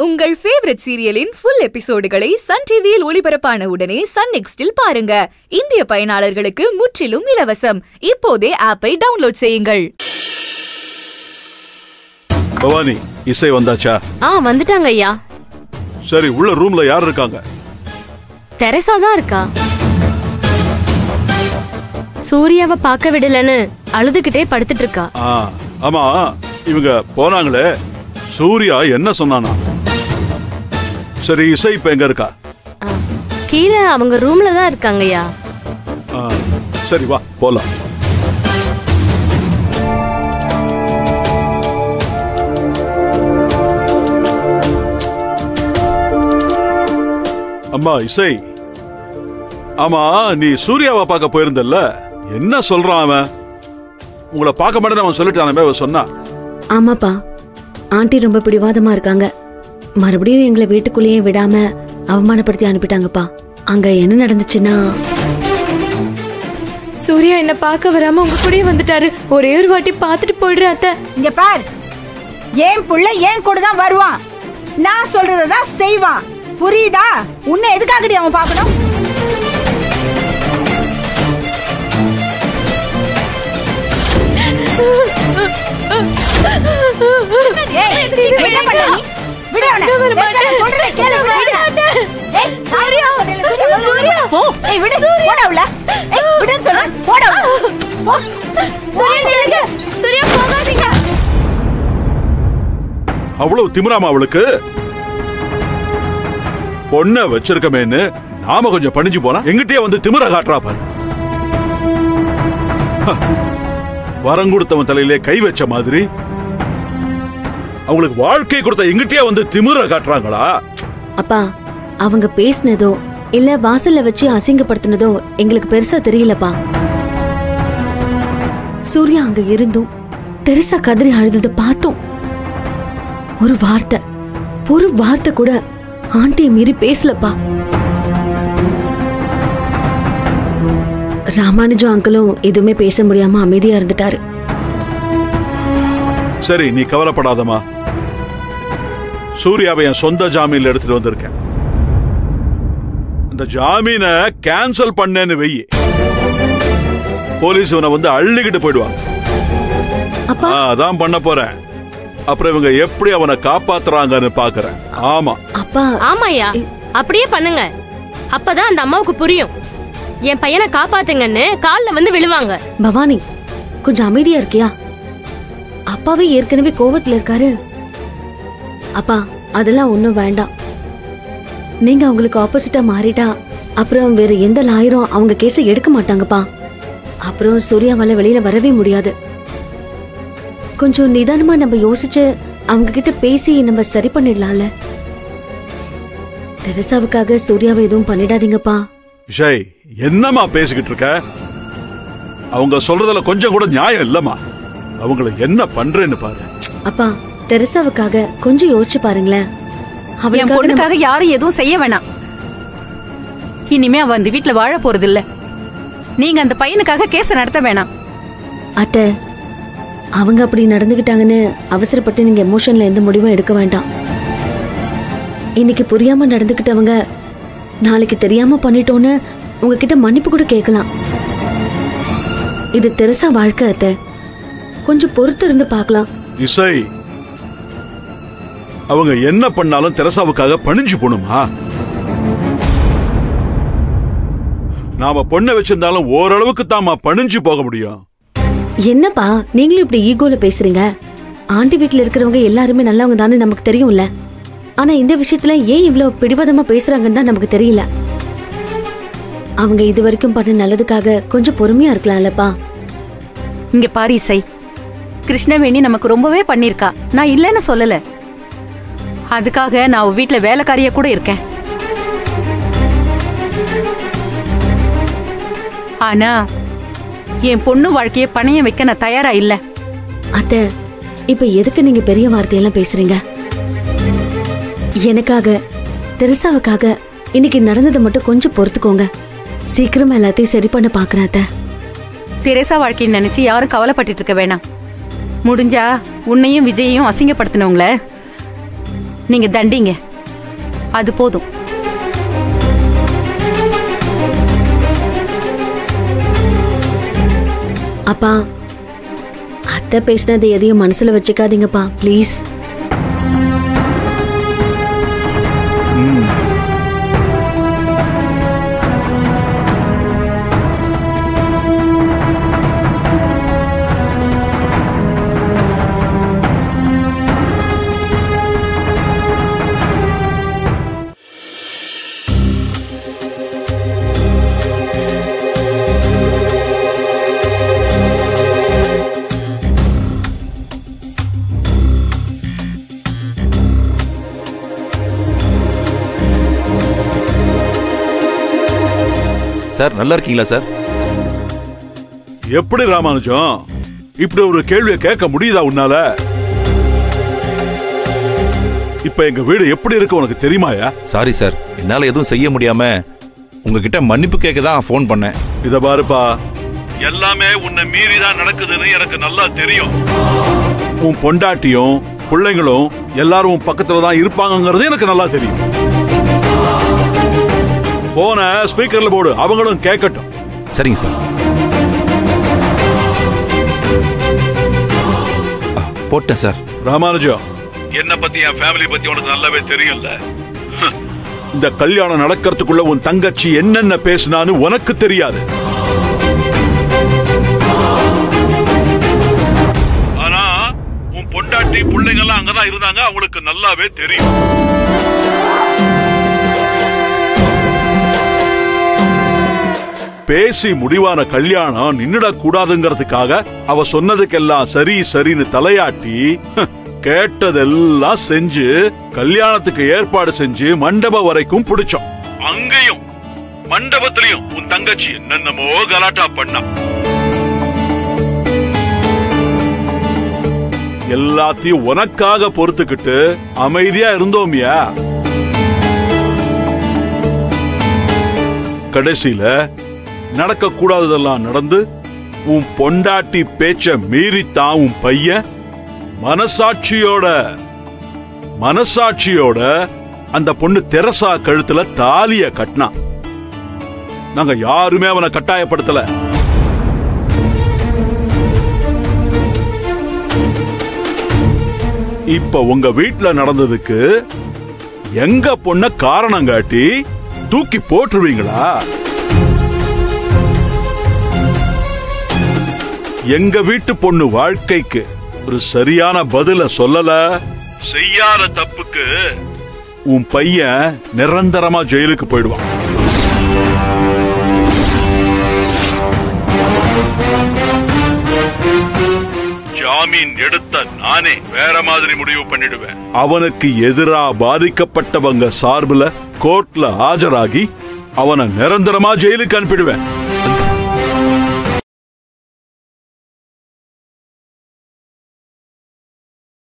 உங்கள் ஃபேவரட் சீரியலின் ஃபுல் எபிசோடுகளை சன் டிவியில் ஒளிபரப்பான உடனே சன் நெக்ஸ்டில் பாருங்க இந்திய பயனாளர்களுக்கு முற்றிலும் இலவசம் இப்போதே ஆப்பை டவுன்லோட் செய்யுங்கள் பவானி இசை வந்தாச்சா ஆ வந்துட்டாங்க ஐயா சரி உள்ள ரூம்ல யார் இருக்காங்க தெரசா தான் இருக்கா சூர்யாவை பார்க்க விடலன்னு அழுதுகிட்டே படுத்துட்டு இருக்கா ஆ ஆமா இவங்க போனாங்களே சூர்யா என்ன சொன்னானா சரி இசை இப்ப எங்க இருக்கா ஆ, கீழே அவங்க ரூம்ல தான் இருக்காங்க ஐயா ஆ, சரி வா போலாம் அம்மா இசை ஆமா நீ சூர்யாவை பார்க்க போயிருந்தல்ல என்ன சொல்றான் அவன் உங்களை பார்க்க மாட்டேன்னு அவன் சொல்லிட்டானே அவன் சொன்னா ஆமாப்பா ஆண்டி ரொம்ப பிடிவாதமா இருக்காங்க மறுபடியும் எங்களை வீட்டுக்குள்ளேயே விடாம அவமானப்படுத்தி அனுப்பிட்டாங்கப்பா அங்க என்ன நடந்துச்சுன்னா சூர்யா என்ன பார்க்க வராம உங்க கூடயே வந்துட்டாரு ஒரே ஒரு வாட்டி பார்த்துட்டு போயிடுற அத்தை இங்க பார் என் புள்ள என் கூட தான் வருவான் நான் சொல்றதை தான் செய்வான் புரியுதா உன்னை எதுக்காகடி அவன் பார்க்கணும் ஏய், என்ன பண்ற நீ? விடு அவனை. நான் சொல்றதை கேளு, விடு. ஏய், சூர்யா, சூர்யா, போ. ஏய், விடு. போடா உள்ள. ஏய், விடுன்னு சொல்றேன். போடா உள்ள. போ. சூர்யா போகாதீங்க அவ்வளவு திமிராமா அவளுக்கு பொண்ண வச்சிருக்கமேன்னு நாம கொஞ்சம் பணிஞ்சு போனா எங்கிட்டயே வந்து திமிர காட்டுறா பாரு ஹ, வரம் கொடுத்தவன் தலையிலே கை வச்ச மாதிரி அவங்களுக்கு வாழ்க்கை கொடுத்த எங்கிட்டயே வந்து திமிர காட்டுறாங்களா அப்பா அவங்க பேசினதோ இல்ல வாசல்ல வச்சு அசிங்கப்படுத்தினதோ எங்களுக்கு பெருசா தெரியலப்பா சூர்யா அங்க இருந்தும் தெரசா கதறி அழுதத பார்த்தோம் ஒரு வார்த்தை ஒரு வார்த்தை கூட ஆண்டியை மீறி பேசலப்பா ராமானுஜம் அங்கிளும் எதுவுமே பேச முடியாம அமைதியா இருந்துட்டாரு சரி நீ கவலைப்படாதமா சூர்யாவை என் சொந்த ஜாமீன்ல எடுத்துட்டு வந்திருக்கேன் இந்த ஜாமீனை கேன்சல் பண்ணேன்னு வெயி போலீஸ் இவனை வந்து அள்ளிக்கிட்டு போயிடுவாங்க அப்பா ஆ, அதான் பண்ண போறேன் அப்புறம் இவங்க எப்படி அவனை காப்பாத்துறாங்கன்னு பாக்குறேன் ஆமா அப்பா ஆமா ஐயா அப்படியே பண்ணுங்க அப்பதான் அந்த அம்மாவுக்கு புரியும் என் பையனை காப்பாத்துங்கன்னு கால்ல வந்து விழுவாங்க பவானி கொஞ்சம் அமைதியா இருக்கியா அப்பாவே ஏற்கனவே கோவத்துல இருக்காரு அப்பா அதெல்லாம் ஒண்ணும் வேண்டாம் நீங்க அவங்களுக்கு ஆப்போசிட்டா மாறிட்டா அப்புறம் வேற எந்த லாயரும் அவங்க கேஸை எடுக்க மாட்டாங்கப்பா அப்புறம் சூர்யாவால வெளியில வரவே முடியாது கொஞ்சம் நிதானமா நம்ம யோசிச்சு அவங்க கிட்ட பேசி நம்ம சரி பண்ணிடலாம்ல தெரசாவுக்காக சூர்யாவை எதுவும் பண்ணிடாதீங்கப்பா விஷய் என்னம்மா பேசிக்கிட்டு இருக்க அவங்க சொல்றதுல கொஞ்சம் கூட நியாயம் இல்லம்மா அவங்கள என்ன பண்றேன்னு பாரு அப்பா தெரசாவுக்காக கொஞ்சம் யோசிச்சு பாருங்களேன் என் அவளுக்காக நம்ம- பொண்ணுக்காக யாரும் எதுவும் செய்ய வேணாம் இனிமே அவ அந்த வீட்ல வாழ போறது இல்ல நீங்க அந்த பையனுக்காக கேஸ் நடத்த வேணாம் அத்தை அவங்க அப்படி நடந்துகிட்டாங்கன்னு அவசரப்பட்டு நீங்க எமோஷன்ல எந்த முடிவும் எடுக்க வேண்டாம் இன்னைக்கு புரியாம நடந்துகிட்டவங்க நாளைக்கு தெரியாம பண்ணிட்டோன்னு உங்ககிட்ட மன்னிப்பு கூட கேட்கலாம் இது தெரசா வாழ்க்கை அத்தை கொஞ்சம் பொறுத்து இருந்து பார்க்கலாம் இசை அவங்க என்ன பண்ணாலும் தெரசாவுக்காக பணிஞ்சு போணுமா நாம பொண்ணை வச்சிருந்தாலும் ஓரளவுக்கு தாமா பணிஞ்சு போக முடியும் என்னப்பா நீங்களும் இப்படி ஈகோல பேசுறீங்க ஆண்டி வீட்ல இருக்கிறவங்க எல்லாருமே நல்லவங்க தானே நமக்கு தெரியும்ல ஆனா இந்த விஷயத்துல ஏன் இவ்ளோ பிடிவாதமா பேசுறாங்கன்னு தான் நமக்கு தெரியல அவங்க இது வரைக்கும் பண்ண நல்லதுக்காக கொஞ்சம் பொறுமையா இருக்கலாம்லப்பா இங்க பாரு இசை கிருஷ்ணவேணி நமக்கு ரொம்பவே பண்ணிருக்கா நான் இல்லைன்னு சொல்லல அதுக்காக நான் அவ வீட்ல வேலைக்காரியா கூட இருக்கேன் ஆனா என் பொண்ணு வாழ்க்கைய பணையம் வைக்க நான் தயாரா இல்ல அத்தை இப்ப எதுக்கு நீங்க பெரிய வார்த்தையெல்லாம் பேசுறீங்க எனக்காக தெரசாவுக்காக இன்னைக்கு நடந்ததை மட்டும் கொஞ்சம் பொறுத்துக்கோங்க சீக்கிரமா எல்லாத்தையும் சரி பண்ண பாக்குறேன் அத்தை தெரேசா வாழ்க்கையை நினைச்சு யாரும் கவலைப்பட்டுட்டு இருக்க வேணாம் முடிஞ்சா உன்னையும் விஜயையும் அசிங்கப்படுத்தினவங்கள நீங்க தண்டிங்க அது போதும் அப்பா அத்தை பேசினது எதையும் மனசுல வச்சுக்காதீங்கப்பா ப்ளீஸ் சார் நல்லா இருக்கீங்களா சார் எப்படி ராமானுஜம் இப்படி ஒரு கேள்வியை கேட்க முடியுதா உன்னால இப்ப எங்க வீடு எப்படி இருக்கு உனக்கு தெரியுமாயா சாரி சார் என்னால எதுவும் செய்ய முடியாம உங்ககிட்ட மன்னிப்பு கேட்க தான் ஃபோன் பண்ணேன் இத பாருப்பா எல்லாமே உன்னை மீறி தான் நடக்குதுன்னு எனக்கு நல்லா தெரியும் உன் பொண்டாட்டியும் பிள்ளைங்களும் எல்லாரும் உன் பக்கத்துல தான் இருப்பாங்கங்கிறது எனக்கு நல்லா தெரியும் போன ஸ்பீக்கர்ல போடு அவங்களும் கேட்கட்டும் சரிங்க சார் ஆ, போட்டேன் சார் ராமானுஜம் என்ன பத்தி என் ஃபேமிலி பத்தி உனக்கு நல்லாவே தெரியும்ல ஹம். இந்த கல்யாணம் நடக்கிறதுக்குள்ள உன் தங்கச்சி என்னென்ன பேசினான்னு உனக்கு தெரியாது ஆனா உன் பொண்டாட்டி பிள்ளைங்க எல்லாம் அங்கதான் இருந்தாங்க அவங்களுக்கு நல்லாவே தெரியும் பேசி முடிவான கல்யாணம் நின்னுடக் கூடாதுங்கிறதுக்காக அவ சொன்னதுக்கெல்லாம் சரி சரின்னு தலையாட்டி ஹம், கேட்டதெல்லாம் செஞ்சு கல்யாணத்துக்கு ஏற்பாடு செஞ்சு மண்டபம் வரைக்கும் பிடிச்சோம் அங்கேயும் மண்டபத்திலையும் உன் தங்கச்சி என்னென்னமோ கலாட்டா பண்ணா எல்லாத்தையும் உனக்காக பொறுத்துக்கிட்டு அமைதியா இருந்தோமியா கடைசியில நடக்க கூடாததெல்லாம் நடந்து உன் பொண்டாட்டி பேச்ச மீறித்தான் உன் பையன் மனசாட்சியோட மனசாட்சியோட அந்த பொண்ணு தெரசா கழுத்துல தாலிய கட்டினான் நாங்க யாருமே அவனை கட்டாயப்படுத்தல இப்ப உங்க வீட்ல நடந்ததுக்கு எங்க பொண்ண காரணம் காட்டி தூக்கி போட்டுருவீங்களா எங்க வீட்டு பொண்ணு வாழ்க்கைக்கு ஒரு சரியான பதில சொல்லல செய்யாத தப்புக்கு உன் பையன் நிரந்தரமா ஜெயிலுக்கு போயிடுவான் ஜாமீன் எடுத்த நானே வேற மாதிரி முடிவு பண்ணிடுவேன் அவனுக்கு எதிரா பாதிக்கப்பட்டவங்க சார்புல கோர்ட்ல ஆஜராகி அவனை நிரந்தரமா ஜெயிலுக்கு அனுப்பிடுவேன்